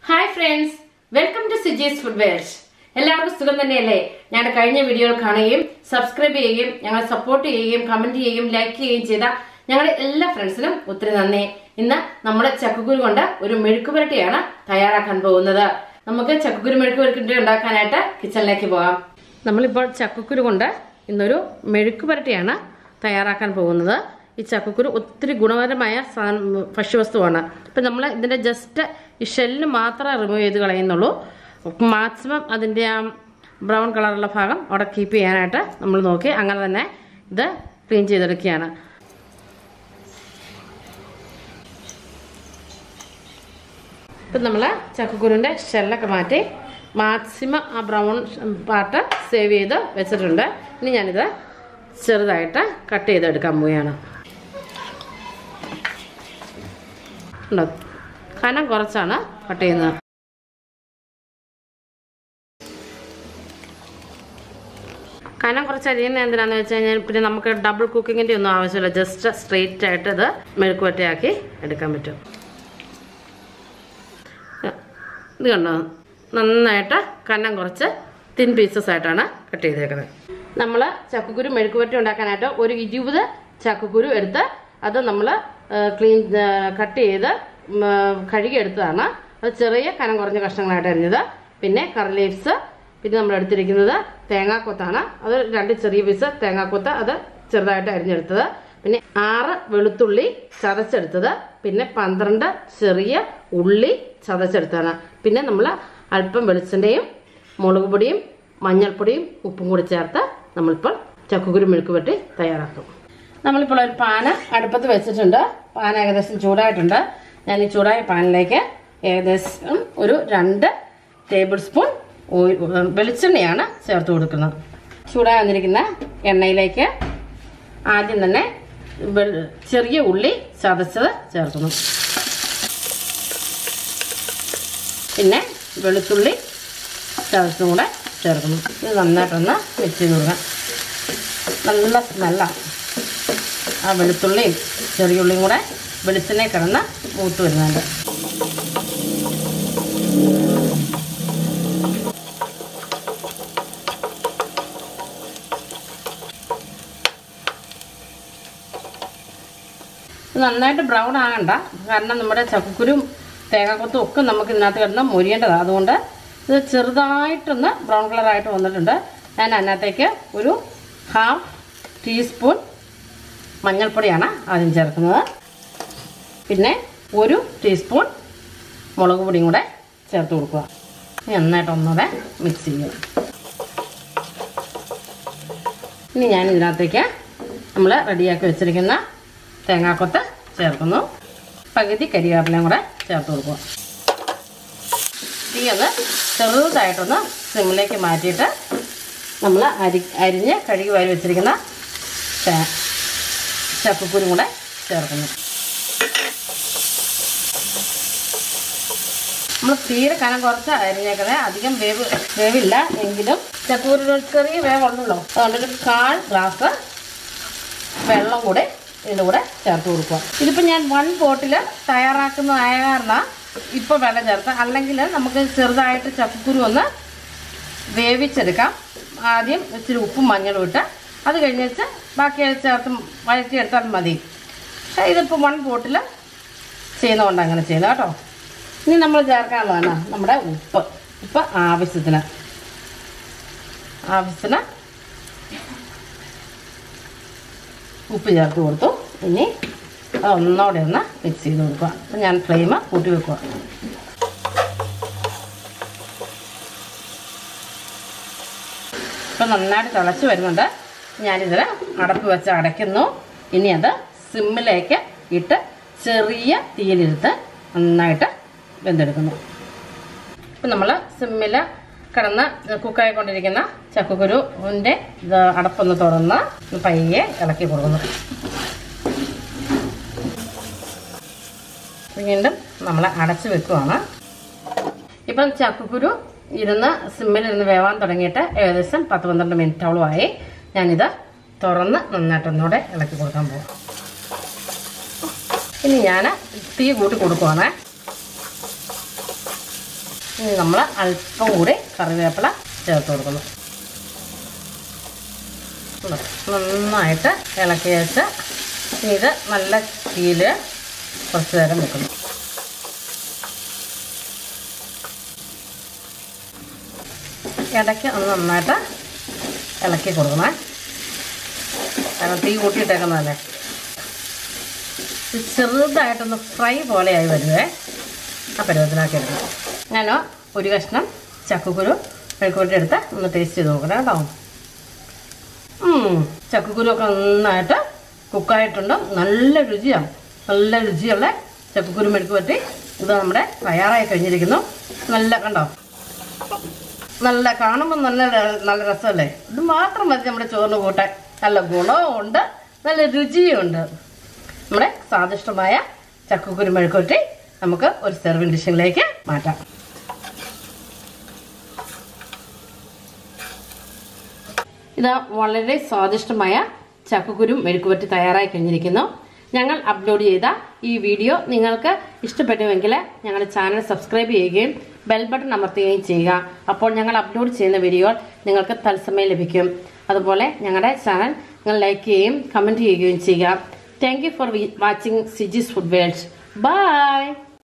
Hi friends welcome to Siji's food world എല്ലാവർക്കും സുഖം തന്നെയല്ലേ ഞങ്ങളുടെ കഴിഞ്ഞ വീഡിയോകൾ കാണുകയും സബ്സ്ക്രൈബ് ചെയ്യുകയും ഞങ്ങളെ സപ്പോർട്ട് ചെയ്യുകയും കമന്റ് ചെയ്യുകയും ലൈക്ക് ചെയ്യുകയും ചെയ്ത ഞങ്ങളുടെ എല്ലാ ഫ്രണ്ട്സിനും ഒത്തിരി നന്ദി ഇന്ന് നമ്മൾ ചക്കക്കുരു കൊണ്ട് ഒരു മെഴുക്ക് പുരട്ടിയാണ് തയ്യാറാക്കാൻ പോകുന്നത് നമുക്ക് ചക്കക്കുരു മെഴുക്ക് പുരട്ടി ഉണ്ടാക്കാനായിട്ട് കിച്ചണിലേക്ക് പോകാം നമ്മളിപ്പോൾ ചക്കക്കുരു കൊണ്ട് ഇന്നൊരു മെഴുക്ക് പുരട്ടിയാണ് തയ്യാറാക്കാൻ പോകുന്നത് ഈ ചക്കക്കുരു ഒത്തിരി ഗുണപരമായ സാധനം ഭക്ഷ്യവസ്തുവാണ് ഇപ്പം നമ്മൾ ഇതിൻ്റെ ജസ്റ്റ് ഈ ഷെല്ല് മാത്രമേ റിമൂവ് ചെയ്ത് കളയുന്നുള്ളൂ മാക്സിമം അതിൻ്റെ ആ ബ്രൗൺ കളറുള്ള ഭാഗം അവിടെ കീപ്പ് ചെയ്യാനായിട്ട് നമ്മൾ നോക്കി അങ്ങനെ തന്നെ ഇത് ക്ലീൻ ചെയ്തെടുക്കുകയാണ് ഇപ്പം നമ്മൾ ചക്കക്കുരുവിൻ്റെ ഷെല്ലൊക്കെ മാറ്റി മാക്സിമം ആ ബ്രൗൺ പാർട്ട് സേവ് ചെയ്ത് വെച്ചിട്ടുണ്ട് ഇനി ഞാനിത് ചെറുതായിട്ട് കട്ട് ചെയ്തെടുക്കാൻ പോവുകയാണ് ഉണ്ടോ കനം കുറച്ചാണ് കട്ട് ചെയ്യുന്നത് കനം കുറച്ച് അരിയുന്ന എന്തിനാന്ന് വെച്ച് കഴിഞ്ഞാൽ പിന്നെ നമുക്ക് ഡബിൾ കുക്കിങ്ങിൻ്റെ ഒന്നും ആവശ്യമില്ല ജസ്റ്റ് സ്ട്രെയിറ്റ് ആയിട്ട് ഇത് മെഴുക്കുവറ്റയാക്കി എടുക്കാൻ പറ്റും ഇത് കണ്ടോ നന്നായിട്ട് കനം കുറച്ച് തിൻ പീസസ് ആയിട്ടാണ് കട്ട് ചെയ്തേക്കുന്നത് നമ്മൾ ചക്കക്കുരു മെഴുക്കുവരട്ടി ഉണ്ടാക്കാനായിട്ട് ഒരു ഇരുപത് ചക്കക്കുരു എടുത്ത് അത് നമ്മൾ ക്ലീൻ കട്ട് ചെയ്ത് ഉം, കഴുകി എടുത്തതാണ് അത് ചെറിയ കനം കുറഞ്ഞ കഷ്ണങ്ങളായിട്ട് അരിഞ്ഞത് പിന്നെ കറി ലീവ്സ് പിന്നെ നമ്മൾ എടുത്തിരിക്കുന്നത് തേങ്ങാക്കൊത്താണ് അത് രണ്ട് ചെറിയ പീസ് തേങ്ങാക്കൊത്ത് അത് ചെറുതായിട്ട് അരിഞ്ഞെടുത്തത് പിന്നെ ആറ് വെളുത്തുള്ളി ചതച്ചെടുത്തത് പിന്നെ പന്ത്രണ്ട് ചെറിയ ഉള്ളി ചതച്ചെടുത്തതാണ് പിന്നെ നമ്മൾ അല്പം വെളിച്ചെണ്ണയും മുളക് പൊടിയും മഞ്ഞൾപ്പൊടിയും ഉപ്പും കൂടി ചേർത്ത് നമ്മളിപ്പോൾ ചക്കുകുരു മെഴുക്ക് വെട്ടി തയ്യാറാക്കും നമ്മളിപ്പോൾ ഒരു പാന് അടുപ്പത്ത് വെച്ചിട്ടുണ്ട് പാൻ ഏകദേശം ചൂടായിട്ടുണ്ട് ഞാൻ ഈ ചൂടായ പാനിലേക്ക് ഏകദേശം ഒരു രണ്ട് ടേബിൾ സ്പൂൺ ഓയിൽ വെളിച്ചെണ്ണയാണ് ചേർത്ത് കൊടുക്കുന്നത് ചൂടായി വന്നിരിക്കുന്ന എണ്ണയിലേക്ക് ആദ്യം തന്നെ വെൾ- ചെറിയ ഉള്ളി ചതച്ചത് ചേർക്കുന്നു പിന്നെ വെളുത്തുള്ളി ചതച്ചും കൂടെ ചേർക്കുന്നു ഇത് നന്നായിട്ടൊന്ന് മിക്സ് ചെയ്ത് കൊടുക്കാം നല്ല സ്മെല്ലാണ് ആ വെളുത്തുള്ളിയും ചെറിയ ഉള്ളിയും കൂടെ വെളിച്ചെണ്ണയിൽ കിടന്ന് മൂത്ത് വരുന്നുണ്ട് ഇത് നന്നായിട്ട് ബ്രൗൺ ആകണ്ട കാരണം നമ്മുടെ ചക്കക്കുരും തേങ്ങാക്കൊത്തും ഒക്കെ നമുക്ക് ഇതിനകത്ത് കിടന്ന് മൊരിയേണ്ടതാണ് അതുകൊണ്ട് ഇത് ചെറുതായിട്ടൊന്ന് ബ്രൗൺ കളറായിട്ട് വന്നിട്ടുണ്ട് ഞാൻ അതിനകത്തേക്ക് ഒരു ഹാഫ് ടീസ്പൂൺ മഞ്ഞൾപ്പൊടിയാണ് ആദ്യം ചേർക്കുന്നത് പിന്നെ ഒരു ടീസ്പൂൺ മുളക് പൊടിയും കൂടെ ചേർത്ത് കൊടുക്കുക ഇനി നന്നായിട്ട് ഒന്നുകൂടെ മിക്സ് ചെയ്യുക ഇനി ഞാൻ ഇതിനകത്തേക്ക് നമ്മൾ റെഡിയാക്കി വെച്ചിരിക്കുന്ന തേങ്ങാക്കൊത്ത് ചേർക്കുന്നു പകുതി കരിവേപ്പിലയും കൂടെ ചേർത്ത് കൊടുക്കുക തീ ഒന്ന് ചെറുതായിട്ടൊന്ന് സിമ്മിലേക്ക് മാറ്റിയിട്ട് നമ്മൾ അരി അരിഞ്ഞ് കഴുകി വാരി വെച്ചിരിക്കുന്ന തേ- ചക്കക്കുരും കൂടെ ചേർക്കുന്നു നമ്മൾ തീരെ കനം കുറച്ച് അരിഞ്ഞേക്കുന്നത് അധികം വേവ് വേവില്ല എങ്കിലും ചക്കൂരിന് ഒരു ചെറിയ വേവുണ്ടല്ലോ അതുകൊണ്ടൊരു കാൽ ഗ്ലാസ് വെള്ളം കൂടെ ഇതിൻ്റെ കൂടെ ചേർത്ത് കൊടുക്കുക ഇതിപ്പോൾ ഞാൻ വൺ പോട്ടിൽ തയ്യാറാക്കുന്നതായ കാരണം ഇപ്പോൾ വെള്ളം ചേർത്ത് അല്ലെങ്കിൽ നമുക്ക് ചെറുതായിട്ട് ചക്കക്കുരു ഒന്ന് വേവിച്ചെടുക്കാം ആദ്യം ഇച്ചിരി ഉപ്പും മഞ്ഞളും ഇട്ട് അത് കഴിഞ്ഞ് വെച്ച് ബാക്കി ചേർത്ത് വഴറ്റിയെടുത്താൽ മതി പക്ഷേ ഇതിപ്പോൾ വൺ പോട്ടിൽ ചെയ്യുന്നതുകൊണ്ട് അങ്ങനെ ചെയ്യുന്നത് കേട്ടോ ഇനി നമ്മൾ ചേർക്കാനുള്ളതാണ് നമ്മുടെ ഉപ്പ് ഉപ്പ് ആവശ്യത്തിന് ആവശ്യത്തിന് ഉപ്പ് ചേർത്ത് കൊടുത്തു ഇനി അത് ഒന്നോടെ ഒന്ന് മിക്സ് ചെയ്ത് കൊടുക്കുക അപ്പം ഞാൻ ഫ്ലെയിം കൂട്ടി വെക്കുക ഇപ്പം നന്നായിട്ട് തിളച്ച് വരുന്നുണ്ട് ഞാനിതിൽ അടപ്പ് വെച്ച് അടയ്ക്കുന്നു ഇനി അത് സിമ്മിലേക്ക് ഇട്ട് ചെറിയ തീയിലിരുത്ത് നന്നായിട്ട് വെന്തെടുക്കുന്നു ഇപ്പം നമ്മൾ സിമ്മിൽ കിടന്ന് കുക്കായിക്കൊണ്ടിരിക്കുന്ന ചക്കക്കുരുവിൻ്റെ ഇത് അടപ്പൊന്ന് തുറന്ന് പയ്യെ ഇളക്കി കൊടുക്കുന്നു വീണ്ടും നമ്മൾ അടച്ച് വെക്കുവാണ് ഇപ്പം ചക്കക്കുരു ഇരുന്ന് സിമ്മിലിരുന്ന് വേവാൻ തുടങ്ങിയിട്ട് ഏകദേശം പത്ത് പന്ത്രണ്ട് മിനിറ്റോളമായി ഞാനിത് തുറന്ന് നന്നായിട്ടൊന്നുകൂടെ ഇളക്കി കൊടുക്കാൻ പോകും ഇനി ഞാൻ തീ കൂട്ടി കൊടുക്കുവാണേ ഇനി നമ്മൾ അല്പം കൂടി കറിവേപ്പില ചേർത്ത് കൊടുക്കുന്നു ഉണ്ടോ? നന്നായിട്ട് ഇളക്കി വെച്ച് ഇത് നല്ല തീയിൽ കുറച്ച് നേരം വെക്കുന്നു ഇടയ്ക്ക് ഒന്ന് നന്നായിട്ട് ഇളക്കി കൊടുക്കണേ കാരണം തീ കൂട്ടിയിട്ടേക്കുന്നതല്ലേ ഇത് ചെറുതായിട്ടൊന്ന് ഫ്രൈ പോലെയായി വരുവേ ആ പരുവത്തിനാക്കി എടുക്കണം ഞാൻ ഒരു കഷ്ണം ചക്കക്കുരു മെഴുക്കുവരട്ടി എടുത്ത് ഒന്ന് ടേസ്റ്റ് ചെയ്ത് നോക്കണം കേട്ടോ ഉം, ചക്കക്കുരു ഒക്കെ നന്നായിട്ട് കുക്കായിട്ടുണ്ട് നല്ല രുചിയാണ് നല്ല രുചിയുള്ള ചക്കക്കുരു മെഴുക്ക് പറ്റി ഇത് നമ്മുടെ തയ്യാറായി കഴിഞ്ഞിരിക്കുന്നു നല്ല കണ്ടോ നല്ല കാണുമ്പോൾ നല്ല ര- നല്ല രസമല്ലേ ഇത് മാത്രം മതി നമ്മുടെ ചോറിന് കൂട്ടാൻ നല്ല ഗുണവും ഉണ്ട് നല്ല രുചിയും ഉണ്ട് നമ്മുടെ സ്വാദിഷ്ടമായ ചക്കക്കുരു മെഴുക്കുവരട്ടി നമുക്ക് ഒരു സെർവിങ് ഡിഷിലേക്ക് മാറ്റാം ഇത് വളരെ സ്വാദിഷ്ടമായ ചക്കക്കുരു മെഴുക്കുപറ്റി തയ്യാറായി കഴിഞ്ഞിരിക്കുന്നു ഞങ്ങൾ അപ്ലോഡ് ചെയ്ത ഈ വീഡിയോ നിങ്ങൾക്ക് ഇഷ്ടപ്പെട്ടുവെങ്കിൽ ഞങ്ങളുടെ ചാനൽ സബ്സ്ക്രൈബ് ചെയ്യുകയും ബെൽ ബട്ടൺ അമർത്തുകയും ചെയ്യുക അപ്പോൾ ഞങ്ങൾ അപ്ലോഡ് ചെയ്യുന്ന വീഡിയോകൾ നിങ്ങൾക്ക് തത്സമയം ലഭിക്കും അതുപോലെ ഞങ്ങളുടെ ചാനൽ നിങ്ങൾ ലൈക്ക് ചെയ്യുകയും കമൻറ്റ് ചെയ്യുകയും ചെയ്യുക thank you for watching Siji's food world by